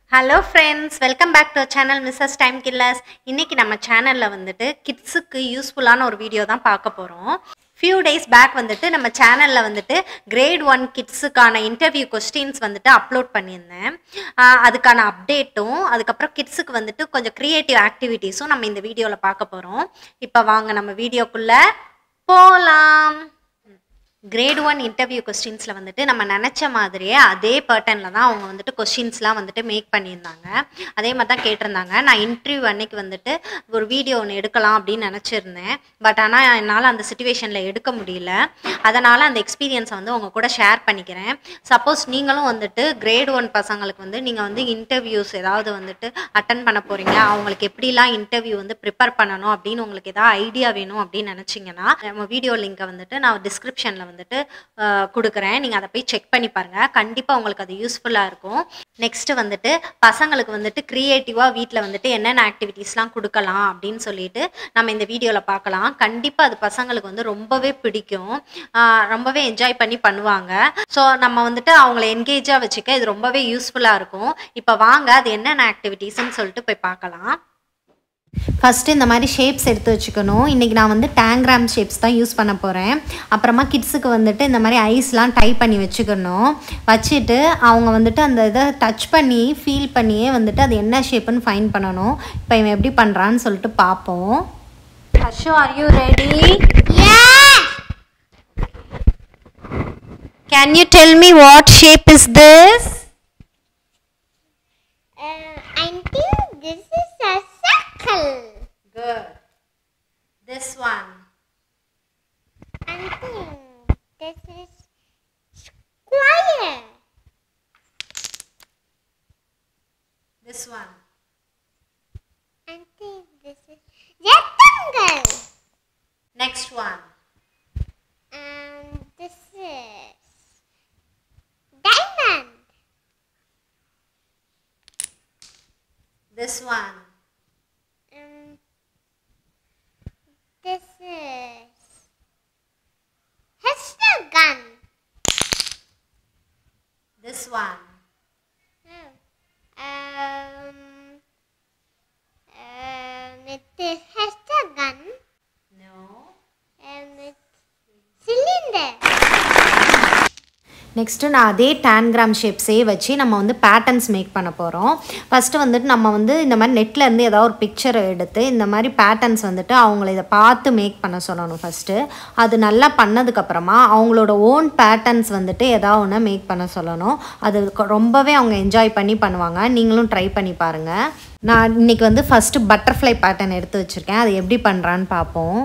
Hello friends welcome back to channel Mrs time killers இன்னைக்கு நம்ம சேனலில் வந்துட்டு கிட்ஸுக்கு யூஸ்ஃபுல்லான ஒரு வீடியோ தான் பார்க்க போகிறோம் ஃபியூ டேஸ் பேக் வந்துட்டு நம்ம சேனலில் வந்துட்டு கிரேட் ஒன் கிட்ஸுக்கான இன்டர்வியூ கொஸ்டின்ஸ் வந்துட்டு அப்லோட் பண்ணியிருந்தேன் ஆஹ் அதுக்கான அப்டேட்டும் அதுக்கப்புறம் கிட்ஸுக்கு வந்துட்டு கொஞ்சம் க்ரியேட்டிவ் ஆக்டிவிட்டீஸும் நம்ம இந்த வீடியோவில் பார்க்க போகிறோம் இப்போ வாங்க நம்ம வீடியோக்குள்ளே போகலாம் கிரேட் ஒன் இன்டர்வியூ கொஸ்டின்ஸில் வந்துட்டு நம்ம நினச்ச மாதிரியே அதே பேட்டர்னில் தான் அவங்க வந்துட்டு கொஸ்டின்ஸ்லாம் வந்துட்டு மேக் பண்ணியிருந்தாங்க அதே மாதிரி தான் கேட்டிருந்தாங்க நான் இன்டர்வியூ அன்னைக்கு வந்துட்டு ஒரு வீடியோ ஒன்று எடுக்கலாம் அப்படின்னு நினச்சிருந்தேன் பட் ஆனால் என்னால் அந்த சுச்சுவேஷனில் எடுக்க முடியல அதனால் அந்த எக்ஸ்பீரியன்ஸை வந்து உங்கள் கூட ஷேர் பண்ணிக்கிறேன் சப்போஸ் நீங்களும் வந்துட்டு கிரேட் ஒன் பசங்களுக்கு வந்து நீங்கள் வந்து இன்டர்வியூஸ் ஏதாவது வந்துட்டு அட்டன் பண்ண போகிறீங்க அவங்களுக்கு எப்படிலாம் இன்டர்வியூ வந்து ப்ரிப்பேர் பண்ணணும் அப்படின்னு உங்களுக்கு ஏதாவது ஐடியா வேணும் அப்படின்னு நினச்சிங்கன்னா நம்ம வீடியோ லிங்கை வந்துட்டு நான் டிஸ்கிரிப்ஷனில் வந்துட்டு அஹ், கொடுக்குறேன் நீங்கள் அதை போய் செக் பண்ணி பாருங்கள் கண்டிப்பாக உங்களுக்கு அது யூஸ்ஃபுல்லாக இருக்கும் நெக்ஸ்ட் வந்துட்டு பசங்களுக்கு வந்துட்டு க்ரியேட்டிவாக வீட்டில் வந்துட்டு என்னென்ன ஆக்டிவிட்டீஸ்லாம் கொடுக்கலாம் அப்படின்னு சொல்லிட்டு நம்ம இந்த வீடியோவில் பார்க்கலாம் கண்டிப்பாக அது பசங்களுக்கு வந்து ரொம்பவே பிடிக்கும் ஆஹ் ரொம்பவே என்ஜாய் பண்ணி பண்ணுவாங்க ஸோ நம்ம வந்துட்டு அவங்கள என்கேஜாக வச்சுக்க இது ரொம்பவே யூஸ்ஃபுல்லாக இருக்கும் இப்போ வாங்க அது என்னென்ன ஆக்டிவிட்டீஸ்ன்னு சொல்லிட்டு போய் பார்க்கலாம் ஃபஸ்ட்டு இந்த மாதிரி ஷேப்ஸ் எடுத்து வச்சுக்கணும் இன்றைக்கி நான் வந்து டேங்க்ராம் ஷேப்ஸ் தான் யூஸ் பண்ண போகிறேன் அப்புறமா கிட்ஸுக்கு வந்துட்டு இந்த மாதிரி ஐஸ்லாம் டை பண்ணி வச்சுக்கணும் வச்சுட்டு அவங்க வந்துட்டு அந்த இதை டச் பண்ணி ஃபீல் பண்ணியே வந்துட்டு அது என்ன ஷேப்புன்னு ஃபைன் பண்ணணும் இப்போ இவன் எப்படி பண்ணுறான்னு சொல்லிட்டு பார்ப்போம் Harsho are you ready can you tell me what shape is this Uh, I think this is a circle. Good. This one. I think this is square. This one. I think this is rectangle. Next one. And this is diamond. This one. Um, this is hexagon. This one. Oh. Um, um, it is hexagon. No. Um, it's cylinder. Next நான் அதே டேன்கிராம் ஷேப்ஸே வச்சு நம்ம வந்து patterns make பண்ண போகிறோம் first வந்துட்டு நம்ம வந்து இந்த மாதிரி நெட்லேருந்து ஏதாவது ஒரு பிக்சரை எடுத்து இந்த மாதிரி பேட்டர்ன்ஸ் வந்துட்டு அவங்கள இதை பார்த்து மேக் பண்ண சொல்லணும் ஃபஸ்ட்டு அது நல்லா பண்ணதுக்கப்புறமா அவங்களோட ஓன் பேட்டர்ன்ஸ் வந்துட்டு ஏதாவது ஒன்று மேக் பண்ண சொல்லணும் அது கொ- ரொம்பவே அவங்க என்ஜாய் பண்ணி பண்ணுவாங்க நீங்களும் ட்ரை பண்ணி பாருங்கள் நான் இன்னைக்கு வந்து ஃபஸ்ட்டு பட்டர்ஃப்ளை பேட்டர்ன் எடுத்து வச்சுருக்கேன் அது எப்படி பண்ணுறான்னு பார்ப்போம்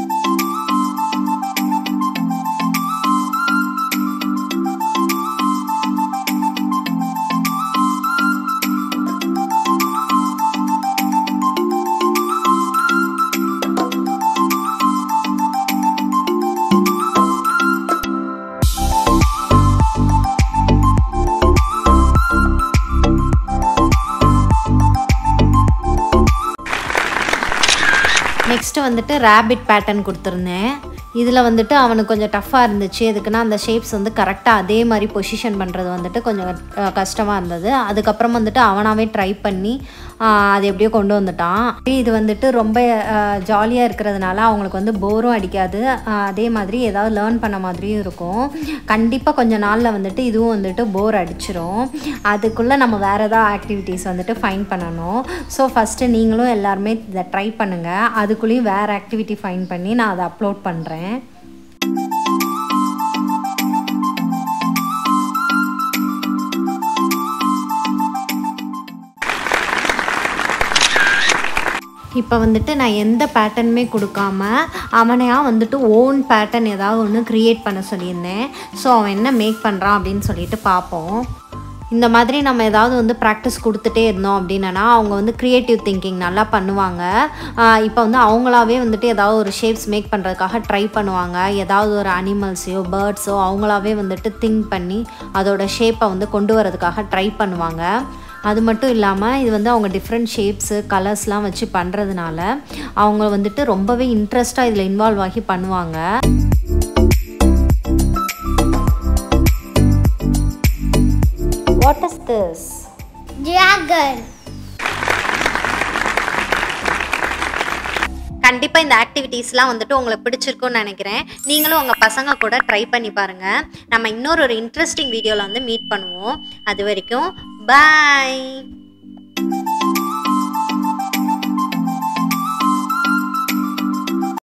நெக்ஸ்ட்டு வந்துட்டு ரேபிட் பேட்டர்ன் கொடுத்துருந்தேன் இதில் வந்துட்டு அவனுக்கு கொஞ்சம் டஃப்பாக இருந்துச்சு எதுக்குன்னா அந்த ஷேப்ஸ் வந்து கரெக்டாக அதே மாதிரி பொசிஷன் பண்ணுறது வந்துட்டு கொஞ்சம் கஷ்டமாக இருந்தது அதுக்கப்புறம் வந்துட்டு அவனாகவே ட்ரை பண்ணி ஆஹ், அது எப்படியோ கொண்டு வந்துட்டான் இது வந்துட்டு ரொம்ப ஜாலியாக இருக்கிறதுனால அவங்களுக்கு வந்து போரும் அடிக்காது ஆஹ், அதே மாதிரி ஏதாவது லேர்ன் பண்ண மாதிரியும் இருக்கும் கண்டிப்பாக கொஞ்ச நாளில் வந்துட்டு இதுவும் வந்துட்டு போர் அடிச்சிரும் அதுக்குள்ளே நம்ம வேறு ஏதாவது ஆக்டிவிட்டீஸ் வந்துட்டு ஃபைன் பண்ணணும் ஸோ ஃபஸ்ட்டு நீங்களும் எல்லாருமே இதை ட்ரை பண்ணுங்கள் அதுக்குள்ளேயும் வேறு ஆக்டிவிட்டி ஃபைன் பண்ணி நான் அதை அப்லோட் பண்ணுறேன் இப்போ வந்துட்டு நான் எந்த பேட்டர்னுமே கொடுக்காம அவனையா வந்துட்டு ஓன் பேட்டர்ன் ஏதாவது ஒன்று க்ரியேட் பண்ண சொல்லியிருந்தேன் ஸோ அவன் என்ன மேக் பண்ணுறான் அப்படின்னு சொல்லிட்டு பார்ப்போம் இந்த மாதிரி நம்ம ஏதாவது வந்து ப்ராக்டிஸ் கொடுத்துட்டே இருந்தோம் அப்படின்னா அவங்க வந்து க்ரியேட்டிவ் திங்கிங் நல்லா பண்ணுவாங்க ஆஹ் இப்போ வந்து அவங்களாவே வந்துட்டு ஏதாவது ஒரு ஷேப்ஸ் மேக் பண்ணுறதுக்காக ட்ரை பண்ணுவாங்க ஏதாவது ஒரு அனிமல்ஸையோ பேர்ட்ஸோ அவங்களாவே வந்துட்டு திங்க் பண்ணி அதோட ஷேப்பை வந்து கொண்டு வரதுக்காக ட்ரை பண்ணுவாங்க அது மட்டும் இல்லாமல் இது வந்து அவங்க டிஃப்ரெண்ட் ஷேப்ஸு கலர்ஸ்லாம் வச்சு பண்ணுறதுனால அவங்க வந்துட்டு ரொம்பவே இன்ட்ரெஸ்ட்டாக இதில் இன்வால்வ் ஆகி பண்ணுவாங்க வாட் இஸ் திஸ் dragon. கண்டிப்பாக இந்த ஆக்டிவிட்டீஸ்லாம் வந்துட்டு உங்களுக்கு பிடிச்சிருக்கும்னு நினைக்கிறேன் நீங்களும் உங்கள் பசங்க கூட ட்ரை பண்ணி பாருங்கள் நம்ம இன்னொரு ஒரு இன்ட்ரெஸ்டிங் வீடியோவில் வந்து மீட் பண்ணுவோம் அது வரைக்கும் பாய்